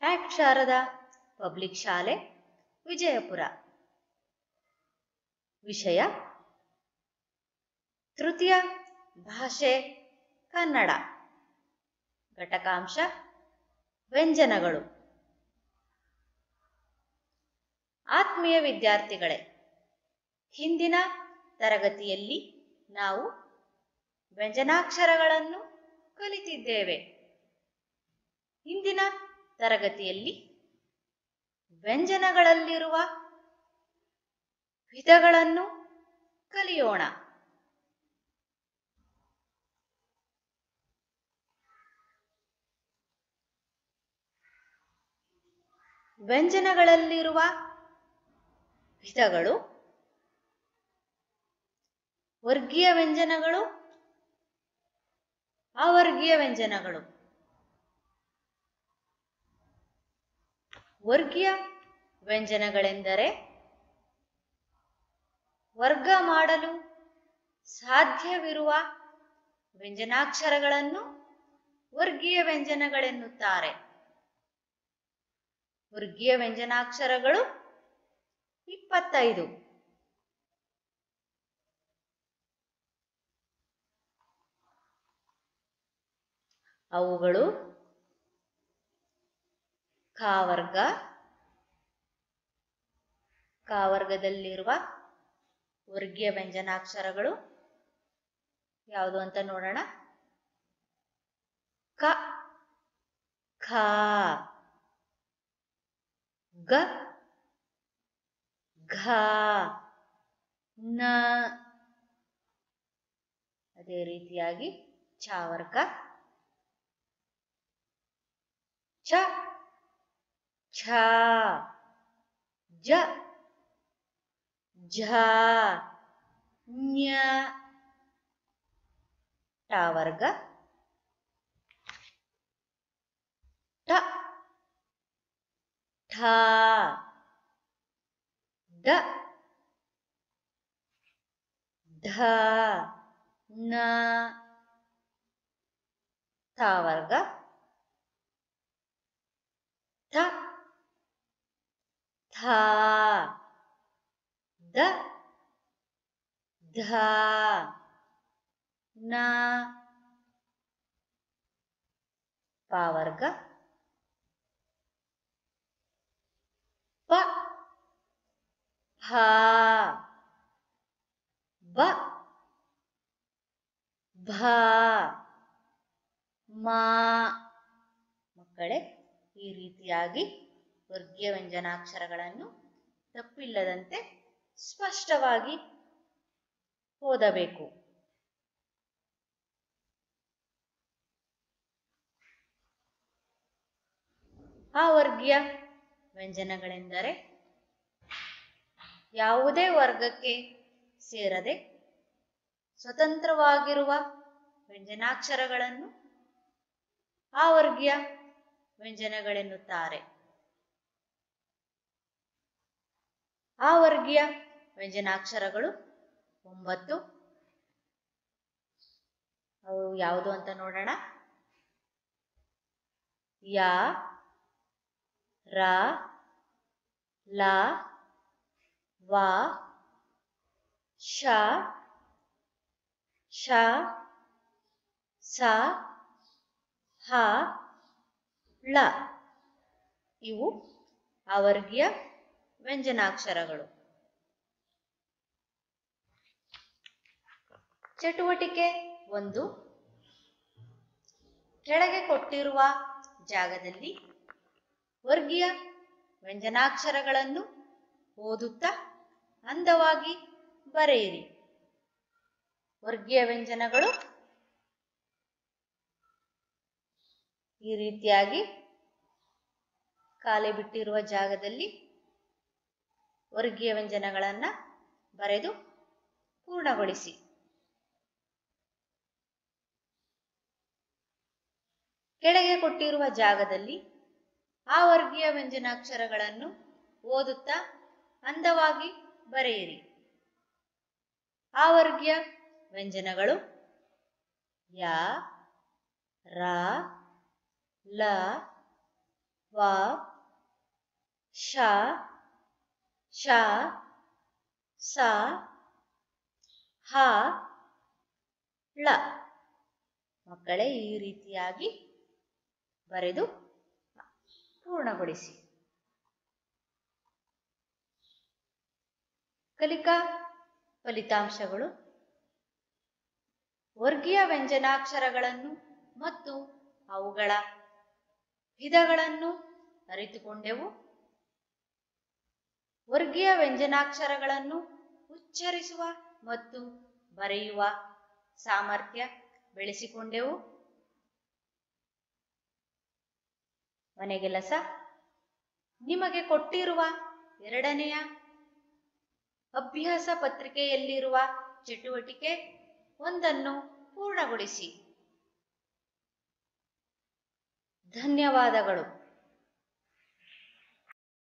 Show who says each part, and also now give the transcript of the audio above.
Speaker 1: act Sharada public ಶಾಲೆ ವಿಜಯಪುರ ವಿಷಯ ತೃತೀಯ ಭಾಷೆ ಕನ್ನಡ ಘಟಕಾಂಶ ವ್ಯಂಜನಗಳು ಆತ್ಮೀಯ ವಿದ್ಯಾರ್ಥಿಗಳೇ ಹಿಂದಿನ ತರಗತಿಯಲ್ಲಿ ನಾವು ವ್ಯಂಜನಾಕ್ಷರಗಳನ್ನು ಕಲಿತಿದ್ದೇವೆ ಇಂದಿನ ತರಗತಿಯಲ್ಲಿ ವ್ಯಂಜನಗಳಲ್ಲಿರುವ ವಿಧಗಳನ್ನು ಕಲಿಯೋಣ ವ್ಯಂಜನಗಳಲ್ಲಿರುವ ವಿಧಗಳು ವರ್ಗೀಯ ವ್ಯಂಜನಗಳು ಅವರ್ಗೀಯ ವ್ಯಂಜನಗಳು ವರ್ಗೀಯ ವ್ಯಂಜನಗಳೆಂದರೆ ವರ್ಗ ಮಾಡಲು ಸಾಧ್ಯವಿರುವ ವ್ಯಂಜನಾಕ್ಷರಗಳನ್ನು ವರ್ಗೀಯ ವ್ಯಂಜನಗಳೆನ್ನುತ್ತಾರೆ ವರ್ಗೀಯ ವ್ಯಂಜನಾಕ್ಷರಗಳು ಇಪ್ಪತ್ತೈದು ಅವುಗಳು ಕಾವರ್ಗ ಕಾವರ್ಗದಲ್ಲಿರುವ ವರ್ಗೀಯ ವ್ಯಂಜನಾಕ್ಷರಗಳು ಯಾವುದು ಅಂತ ನೋಡೋಣ ಕ ಖ ಗ ಘ ನ ಅದೇ ರೀತಿಯಾಗಿ ಚಾವರ್ಗ ಛ ಛ ಜ ಝ ಞ ಟಾವರ್ಗ ಠ ಠ ಡ ಢ ನ ತಾವರ್ಗ ಥ ಥ ದ ಧ ನ ಪಾವರ್ಗ ಪ ಹ ಬ ಭ ಮ ಮಕ್ಕಳೇ ಈ ರೀತಿಯಾಗಿ ವರ್ಗೀಯ ವ್ಯಂಜನಾಕ್ಷರಗಳನ್ನು ತಪ್ಪಿಲ್ಲದಂತೆ ಸ್ಪಷ್ಟವಾಗಿ ಓದಬೇಕು ಆ ವರ್ಗೀಯ ವ್ಯಂಜನಗಳೆಂದರೆ ಯಾವುದೇ ವರ್ಗಕ್ಕೆ ಸೇರದೆ ಸ್ವತಂತ್ರವಾಗಿರುವ ವ್ಯಂಜನಾಕ್ಷರಗಳನ್ನು ಆ ವರ್ಗೀಯ ವ್ಯಂಜನಗಳೆನ್ನುತ್ತಾರೆ ಆ ವರ್ಗೀಯ ವ್ಯಂಜನಾಕ್ಷರಗಳು ಒಂಬತ್ತು ಅವು ಯಾವುದು ಅಂತ ನೋಡೋಣ ಯ ರ ಲ ವ ಶ ಶ ಸ ಹ ಳ ಇವು ಅವರ್ಗೀಯ ವ್ಯಂಜನಾಕ್ಷರಗಳು ಚಟುವಟಿಕೆ ಒಂದು ಕೆಳಗೆ ಕೊಟ್ಟಿರುವ ಜಾಗದಲ್ಲಿ ವರ್ಗೀಯ ವ್ಯಂಜನಾಕ್ಷರಗಳನ್ನು ಓದುತ್ತಾ ಅಂದವಾಗಿ ಬರೆಯಿರಿ ವರ್ಗೀಯ ವ್ಯಂಜನಗಳು ಈ ರೀತಿಯಾಗಿ ಖಾಲಿ ಬಿಟ್ಟಿರುವ ಜಾಗದಲ್ಲಿ ವರ್ಗೀಯ ವ್ಯಂಜನಗಳನ್ನು ಬರೆದು ಪೂರ್ಣಗೊಳಿಸಿ ಕೆಳಗೆ ಕೊಟ್ಟಿರುವ ಜಾಗದಲ್ಲಿ ಆ ವರ್ಗೀಯ ವ್ಯಂಜನಾಕ್ಷರಗಳನ್ನು ಓದುತ್ತಾ ಅಂದವಾಗಿ ಬರೆಯಿರಿ ಆ ವರ್ಗೀಯ ವ್ಯಂಜನಗಳು ಯ ರ ಲ ವ ಶ ಶ ಸ ಹ ಳ ಮಕ್ಕಳೇ ಈ ರೀತಿಯಾಗಿ ಬರೆದು ಪೂರ್ಣಗೊಳಿಸಿ ಕಲಿಕಾ ಫಲಿತಾಂಶಗಳು ವರ್ಗೀಯ ವ್ಯಂಜನಾಕ್ಷರಗಳನ್ನು ಮತ್ತು ಅವುಗಳ ವಿಧಗಳನ್ನು ಅರಿತುಕೊಂಡೆವು ವರ್ಗೀಯ ವ್ಯಂಜನಾಕ್ಷರಗಳನ್ನು ಉಚ್ಚರಿಸುವ ಮತ್ತು ಬರೆಯುವ ಸಾಮರ್ಥ್ಯ ಬೆಳೆಸಿಕೊಂಡೆವು ಮನೆಗೆಲಸ ನಿಮಗೆ ಕೊಟ್ಟಿರುವ ಎರಡನೆಯ ಅಭ್ಯಾಸ ಪತ್ರಿಕೆಯಲ್ಲಿರುವ ಚಟುವಟಿಕೆ ಒಂದನ್ನು ಪೂರ್ಣಗೊಳಿಸಿ ಧನ್ಯವಾದಗಳು